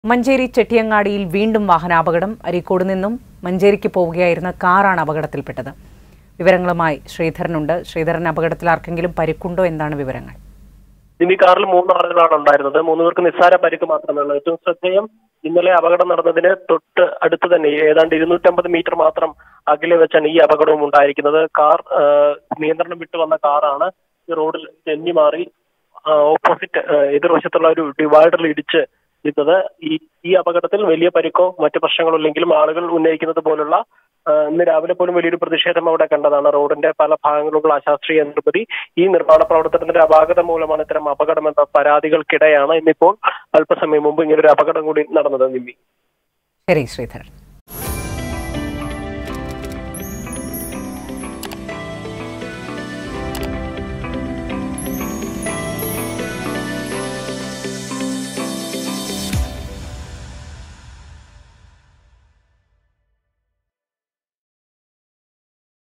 മഞ്ചേരി ചെട്ടിയങ്ങാടിയിൽ വീണ്ടും വാഹനാപകടം അരീക്കോട് നിന്നും മഞ്ചേരിക്ക് പോവുകയായിരുന്ന കാറാണ് അപകടത്തിൽപ്പെട്ടത് വിവരങ്ങളുമായി ശ്രീധരനുണ്ട് ശ്രീധരൻ അപകടത്തിൽ ആർക്കെങ്കിലും പരിക്കുണ്ടോ എന്താണ് വിവരങ്ങൾ ഇനി കാറിൽ മൂന്ന് ആളുകളാണ് ഉണ്ടായിരുന്നത് മൂന്ന് പേർക്ക് നിസ്സാര പരിക്ക് മാത്രമേ ഉള്ളൂ ഏറ്റവും ശ്രദ്ധേയം ഇന്നലെ അപകടം നടന്നതിന് തൊട്ട് അടുത്ത് തന്നെ ഏതാണ്ട് ഇരുന്നൂറ്റമ്പത് മീറ്റർ മാത്രം അകലെ വെച്ചാണ് ഈ അപകടവും ഉണ്ടായിരിക്കുന്നത് കാർ ആ, നിയന്ത്രണം വിട്ടു വന്ന കാറാണ് ഈ റോഡിൽ തെന്നി മാറി ഓപ്പോസിറ്റ് എതിർവശത്തുള്ള ഒരു ഡിവൈഡറിൽ ഇടിച്ച് ഇരുന്നത് ഈ ഈ അപകടത്തിൽ വലിയ പരിക്കോ മറ്റു പ്രശ്നങ്ങളോ ഇല്ലെങ്കിലും ആളുകൾ ഉന്നയിക്കുന്നത് പോലുള്ള ആ, ഇന്ന് രാവിലെ പോലും വലിയൊരു പ്രതിഷേധം അവിടെ കണ്ടതാണ് റോഡിന്റെ പല ഭാഗങ്ങളിലുള്ള അശാസ്ത്രീയ നിർമ്മിതി ഈ നിർമ്മാണ പ്രവർത്തനത്തിന്റെ അപാകത മൂലമാണ് ഇത്തരം അപകടമെന്ന പരാതികൾക്കിടെയാണ് ഇന്നിപ്പോൾ അല്പസമയം മുമ്പ് ഇങ്ങനൊരു അപകടം കൂടി നടന്നത് നിമ്മി ശരി ശ്രീധരൻ